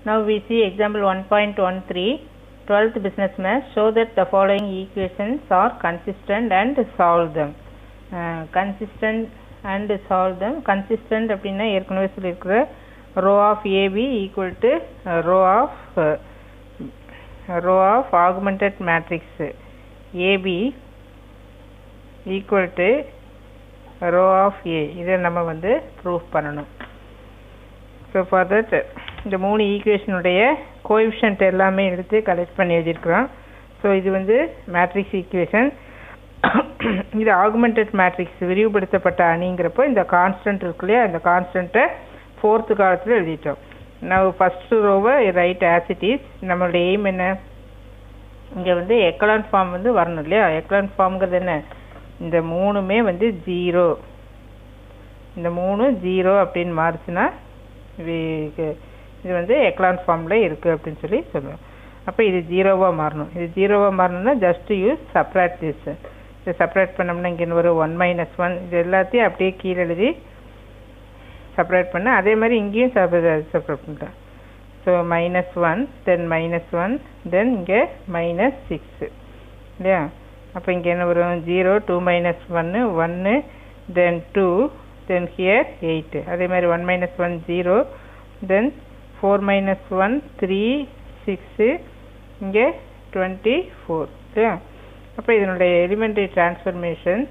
Now we see example 1.13 12th business math show that the following equations are consistent and solve them uh, consistent and solve them consistent அப்படின்னா ஏற்கனவே சொல்லியிருக்கிற row of AB equal to uh, row of uh, row of augmented matrix AB equal to row of A இதை நம்ம வந்து proof பண்ணணும் so for that இந்த மூணு ஈக்குவேஷனுடைய coefficient எல்லாமே எடுத்து கலெக்ட் பண்ணி எழுதியிருக்கிறோம் ஸோ இது வந்து மேட்ரிக்ஸ் ஈக்குவேஷன் இது ஆகுமெண்டட் மேட்ரிக்ஸ் விரிவுபடுத்தப்பட்ட அணிங்கிறப்போ இந்த கான்ஸ்டன்ட் இருக்கு இல்லையா இந்த கான்ஸ்டன்ட்டை ஃபோர்த்து காலத்தில் எழுதிட்டோம் நான் ஃபஸ்ட்டு ரோவை ரைட் ஆசிட்டிஸ் நம்மளுடைய எய்ம் என்ன இங்கே வந்து எக்கலான் ஃபார்ம் வந்து வரணும் இல்லையா எக்கலான் ஃபார்ம்ங்கிறது என்ன இந்த மூணுமே வந்து ஜீரோ இந்த மூணு ஜீரோ அப்படின்னு மாறுச்சுன்னா இது வந்து எக்லான் ஃபார்மில் இருக்குது அப்படின்னு சொல்லி சொல்லுவோம் அப்போ இது ஜீரோவாக மாறணும் இது ஜீரோவாக மாறணும்னா ஜஸ்ட் யூஸ் செப்ரேட் திஸ் இதை செப்ரேட் பண்ணோம்னா இங்கே ஒரு ஒன் மைனஸ் ஒன் இது எல்லாத்தையும் அப்படியே கீழே எழுதி செப்ரேட் பண்ண அதே மாதிரி இங்கேயும் செப்ரேட் பண்ணிட்டேன் so minus one then minus one then இங்கே மைனஸ் சிக்ஸு இல்லையா அப்போ இங்கே என்ன வரும் ஜீரோ டூ மைனஸ் ஒன்று ஒன்று then two then here eight அதே மாதிரி one minus one zero then four minus one three six இங்கே டுவெண்ட்டி ஃபோர் இல்லையா அப்போ இதனுடைய elementary transformation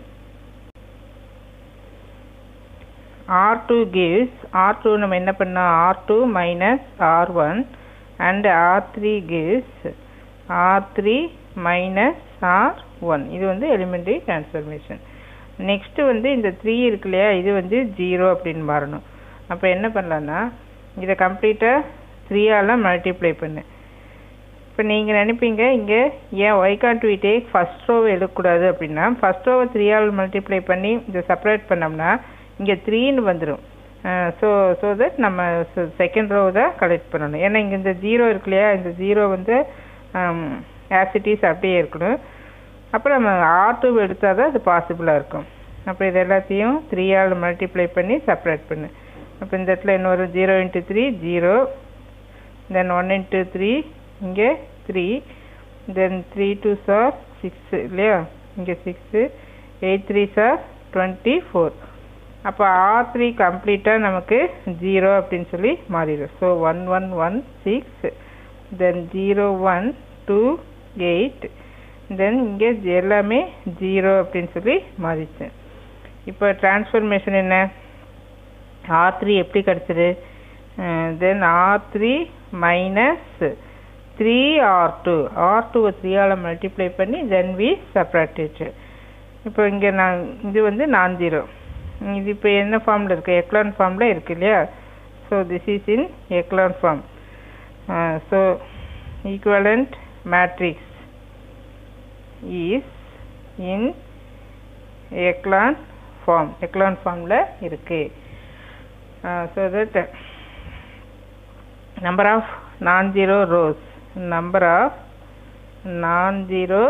R two gives R two நம்ம என்ன பண்ணோம் R two minus R one and R three gives R three minus R one இது வந்து elementary transformation next வந்து இந்த த்ரீ இருக்கு இல்லையா இது வந்து ஜீரோ அப்படின்னு மாறணும் அப்போ என்ன பண்ணலான்னா இதை கம்ப்ளீட்டாக த்ரீயால் மல்டிப்ளை பண்ணு இப்போ நீங்கள் நினைப்பீங்க இங்கே ஏன் why can't we take first ரோவை எடுக்கக்கூடாது அப்படின்னா ஃபஸ்ட் ரோவை த்ரீயால் மல்டிப்ளை பண்ணி இதை செப்பரேட் பண்ணோம்னா இங்கே த்ரீன்னு வந்துடும் ஸோ ஸோ தட் நம்ம செகண்ட் ரோவை தான் கலெக்ட் பண்ணணும் ஏன்னா இங்கே இந்த ஜீரோ இருக்கு இல்லையா இந்த ஜீரோ வந்து ஆசிட்டிஸ் அப்படியே இருக்கணும் அப்புறம் நம்ம ஆர் டூ எடுத்தால் தான் அது பாசிபிளாக இருக்கும் அப்போ இது எல்லாத்தையும் த்ரீயால் மல்டிப்ளை பண்ணி செப்பரேட் பண்ணு அப்போ இந்த இடத்துல இன்னொரு zero into three zero then one into three இங்கே three then three two sir six இல்லையா இங்கே six eight three sir twenty four அப்போ ஆர் த்ரீ கம்ப்ளீட்டாக நமக்கு ஜீரோ அப்படின்னு சொல்லி மாறிடும் so one one one six then zero one two eight then இங்கே எல்லாமே ஜீரோ அப்படின்னு சொல்லி மாறிச்சு இப்போ டிரான்ஸ்ஃபர்மேஷன் என்ன ஆர் த்ரீ எப்படி கிடச்சிது then R three minus three R two R டூவை த்ரீயால் மல்டிப்ளை பண்ணி தென் வி செப்பரேட்டேட் இப்போ இங்கே நான் இது வந்து நான் ஜீரோ இது இப்போ என்ன ஃபார்மில் இருக்குது எக்லான் ஃபார்மில் இருக்குது இல்லையா so this is in echelon form so equivalent matrix is in echelon form echelon ஃபார்மில் இருக்குது so that number of non zero rows number of non zero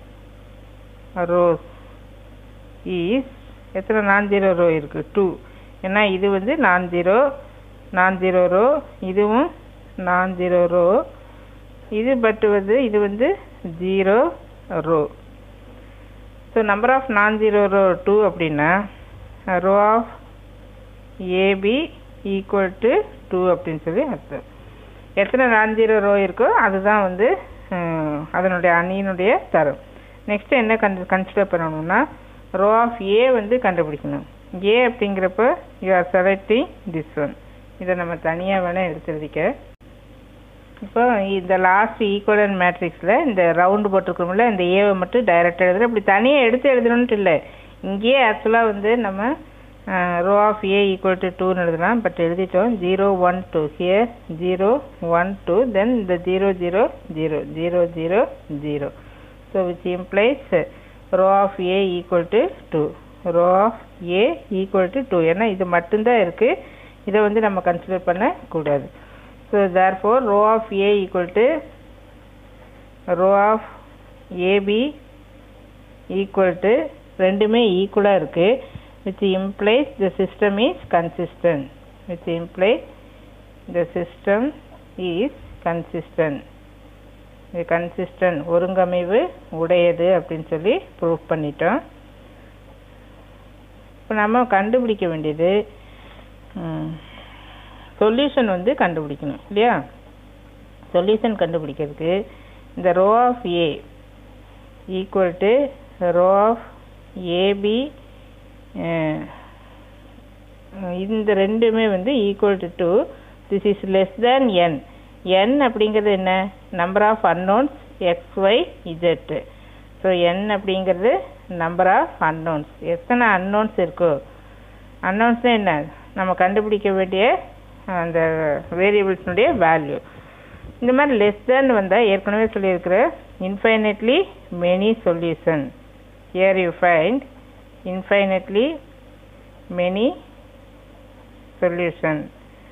rows is எத்தனை நான் ஜீரோ ரோ இருக்குது two ஏன்னா இது வந்து நான் zero நான் zero row இதுவும் நான் ஜீரோ ரோ இது பட் வந்து இது வந்து zero row so number of non zero row two அப்படின்னா rho of AB equal to two அப்படின்னு சொல்லி அர்த்தம் எத்தனை நான் ஜீரோ ரோ இருக்கோ அதுதான் வந்து அதனுடைய அணியினுடைய தரம் நெக்ஸ்ட்டு என்ன கன் கன்சிடர் பண்ணணும்னா ரோ ஆஃப் ஏ வந்து கண்டுபிடிக்கணும் ஏ அப்படிங்கிறப்ப you are selecting this one இதை நம்ம தனியாக வேணால் எடுத்து எழுதிக்க இப்போ இந்த லாஸ்ட் ஈக்குவலன் மேட்ரிக்ஸில் இந்த ரவுண்டு போட்டிருக்கோம்ல இந்த ஏவை மட்டும் டைரெக்டாக எழுதுகிறோம் இப்படி தனியாக எடுத்து எழுதணுன்ட்டு இல்லை இங்கேயே ஆக்சுவலாக வந்து நம்ம rho of A equal to டூன்னு எழுதலாம் பட் எழுதிட்டோம் zero one two here zero one two then இந்த zero zero zero zero zero zero so which implies rho of A equal to two rho of A equal to two ஏன்னா இது மட்டும்தான் இருக்குது இதை வந்து நம்ம கன்சிடர் பண்ணக்கூடாது so therefore rho of A equal to rho of AB equal to ரெண்டுமே ஈக்குவலாக இருக்குது which implies the system is consistent which implies the system is consistent இது கன்சிஸ்டன்ட் ஒருங்கமைவு உடையது அப்படின்னு சொல்லி ப்ரூவ் பண்ணிட்டோம் இப்போ நம்ம கண்டுபிடிக்க வேண்டியது சொல்யூஷன் வந்து கண்டுபிடிக்கணும் இல்லையா சொல்யூஷன் கண்டுபிடிக்கிறதுக்கு இந்த rho of A equal to rho of AB இந்த ரெண்டுமே வந்து equal to two this is less than n n அப்படிங்கிறது என்ன number of unknowns x y z so n அப்படிங்கிறது நம்பர் ஆஃப் அன்னோன்ஸ் எத்தனை அன்னோன்ஸ் இருக்கோ அன்னோன்ஸ்னால் என்ன நம்ம கண்டுபிடிக்க வேண்டிய அந்த வேரியபிள்ஸ்னுடைய வேல்யூ இந்த மாதிரி லெஸ் தேன் வந்தால் ஏற்கனவே சொல்லியிருக்கிற infinitely many solution here you find infinitely many solution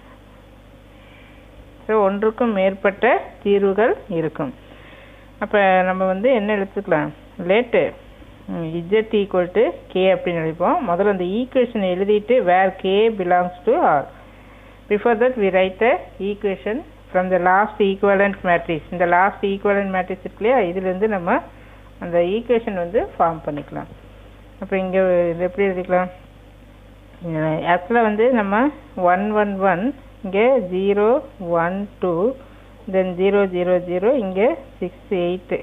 so ஒன்றுக்கும் மேற்பட்ட தீர்வுகள் இருக்கும் அப்போ நம்ம வந்து என்ன எடுத்துக்கலாம் let z equal to k அப்படின்னு எழுதிப்போம் முதல்ல அந்த ஈக்குவேஷன் எழுதிட்டு where k belongs to R before that we write the equation from the last equivalent matrix இந்த லாஸ்ட் ஈக்குவலண்ட் மேட்ரிக்ஸ் இருக்கு இல்லையா இதுலேருந்து நம்ம அந்த ஈக்குவேஷன் வந்து ஃபார்ம் பண்ணிக்கலாம் அப்போ இங்கே இது எப்படி எழுதிக்கலாம் ஆக்சுவலாக வந்து நம்ம ஒன் ஒன் ஒன் இங்கே zero one two then zero zero zero இங்கே six eight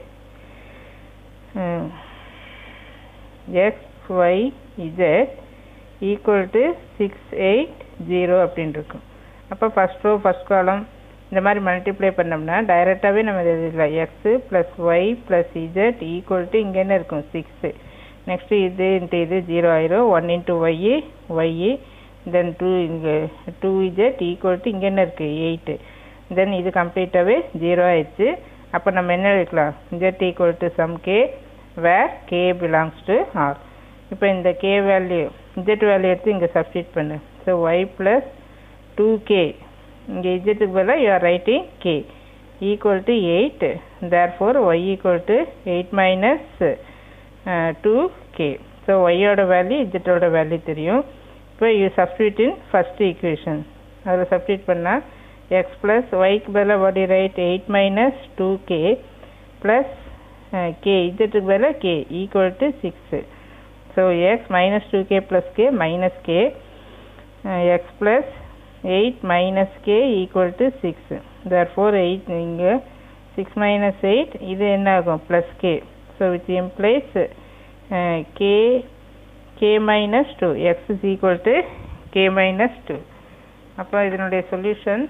x y z equal to six eight zero அப்படின்னு இருக்கும் அப்போ ஃபஸ்ட் ரோ ஃபஸ்ட் காலம் இந்த மாதிரி மல்டிப்ளை பண்ணோம்னா டைரெக்டாகவே நம்ம எழுதிடலாம் x plus y plus z equal to இங்கே என்ன இருக்கும் சிக்ஸு நெக்ஸ்ட்டு இது இன்ட்டு இது ஜீரோ ஆயிரும் one into y y then two இங்கே டூ இஜெட் ஈக்குவல் டு இங்கே என்ன இருக்குது எயிட்டு தென் இது கம்ப்ளீட்டாகவே ஜீரோ ஆயிடுச்சு அப்போ நம்ம என்ன எழுதிக்கலாம் z equal to some k where k belongs to R இப்போ இந்த கே வேல்யூ இஜெட் வேல்யூ எடுத்து இங்கே சப்ஸ்டிட் பண்ணு so y plus two k இங்கே இஜெட்டுக்கு பதிலாக you are writing k equal to eight therefore y equal to eight minus two k so ஒய்யோட value இஜெட்டோட வேல்யூ தெரியும் இப்போ you substitute in first equation அதில் சப்ஸ்டியூட் பண்ணால் எக்ஸ் ப்ளஸ் ஒய்க்கு பதிலாக what you write eight minus two k plus k இஜெட்டுக்கு பதிலாக k equal to six so x minus two k plus k minus K x plus eight minus k equal to six therefore eight இங்கே six minus eight இது என்ன ஆகும் plus k so which implies k k minus two x is equal to k minus two அப்போ இதனுடைய solution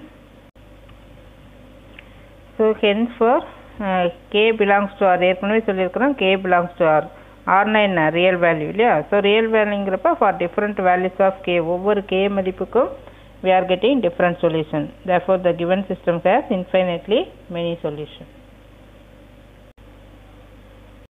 so hence for k belongs to R ஏற்கனவே சொல்லியிருக்கிறோம் k belongs to R ஆர்னா என்ன real value இல்லையா ஸோ ரியல் வேல்யூங்கிறப்ப for different values of k ஒவ்வொரு k மதிப்புக்கும் we are getting different solution therefore the given system has infinitely many solutions